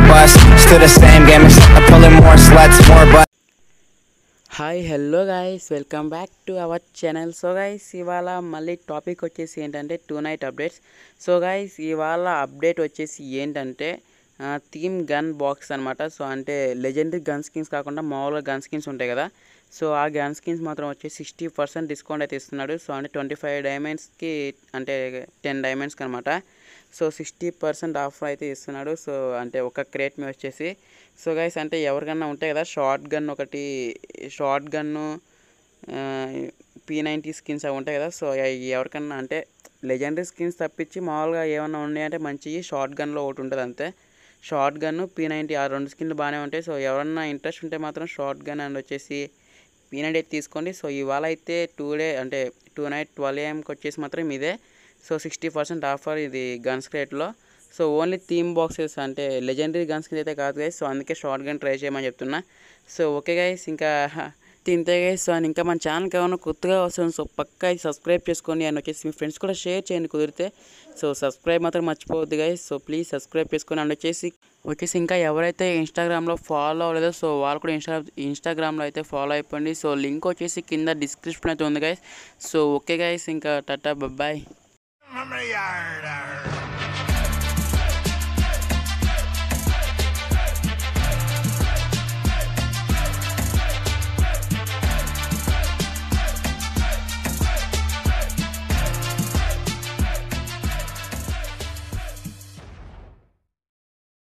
bus. Still the same game, except I'm pulling more sluts, more butts. Hi hello guys welcome back to our channel so guys ఇవాళ మళ్ళీ topic వచ్చేసి ఏంటంటే tonight updates so guys ఇవాళ update వచ్చేసి ఏంటంటే theme gun box అనమాట so అంటే legendary gun skins కాకుండా మామూలుగా గన్ స్కిన్స్ ఉంటాయి కదా సో ఆ గన్ స్కిన్స్ మాత్రం వచ్చి సిక్స్టీ పర్సెంట్ డిస్కౌంట్ అయితే ఇస్తున్నాడు సో అంటే ట్వంటీ ఫైవ్ డైమండ్స్కి అంటే టెన్ డైమండ్స్కి అనమాట సో సిక్స్టీ పర్సెంట్ ఆఫర్ అయితే ఇస్తున్నాడు సో అంటే ఒక క్రేట్ మీ వచ్చేసి సో గైస్ అంటే ఎవరికన్నా ఉంటాయి కదా షార్ట్ గన్ ఒకటి shotgun P ninety skins అవి ఉంటాయి కదా సో అవి ఎవరికన్నా అంటే లెజెండరీ స్కిన్స్ తప్పించి మామూలుగా ఏమన్నా ఉన్నాయంటే మంచి షార్ట్ గన్లో ఒకటి ఉంటుంది అంతే షార్ట్ గన్ పీ నైంటీ ఆ రెండు స్కిన్లు బాగానే ఉంటాయి సో ఎవరన్నా ఇంట్రెస్ట్ ఉంటే మాత్రం షార్ట్ గన్ అండ్ వచ్చేసి పీ నైంటీ అయితే తీసుకోండి సో ఇవాళ అయితే టూ డే అంటే టూ నైట్ ట్వెల్వ్ ఏఎంకి వచ్చేసి మాత్రం ఇదే సో సిక్స్టీ పర్సెంట్ ఆఫర్ ఇది గన్స్ క్రేట్లో సో ఓన్లీ థీమ్ బాక్సెస్ అంటే లెజెండరీ గన్స్ కింద అయితే కాదు గైస్ సో అందుకే షార్ట్ గన్ ట్రై చేయమని చెప్తున్నా సో ఓకే గైస్ ఇంకా తింతే గైస్ సో అండ్ ఇంకా మన ఛానల్కి ఏమైనా కొత్తగా వస్తుంది సో పక్కా ఇది సబ్స్క్రైబ్ చేసుకోండి అండ్ వచ్చేసి మీ ఫ్రెండ్స్ కూడా షేర్ చేయండి కుదిరితే సో సబ్స్క్రైబ్ మాత్రం మర్చిపోవద్దు గైస్ సో ప్లీజ్ సబ్స్క్రైబ్ చేసుకొని అండ్ వచ్చేసి వచ్చేసి ఇంకా ఎవరైతే ఇన్స్టాగ్రామ్లో ఫాలో అవ్వలేదో సో వాళ్ళు కూడా ఇన్స్టా ఇన్స్టాగ్రామ్లో అయితే ఫాలో అయిపోండి సో లింక్ వచ్చేసి కింద డిస్క్రిప్షన్ అయితే ఉంది గైస్ సో ఓకే గైస్ ఇంకా టటా బాయ్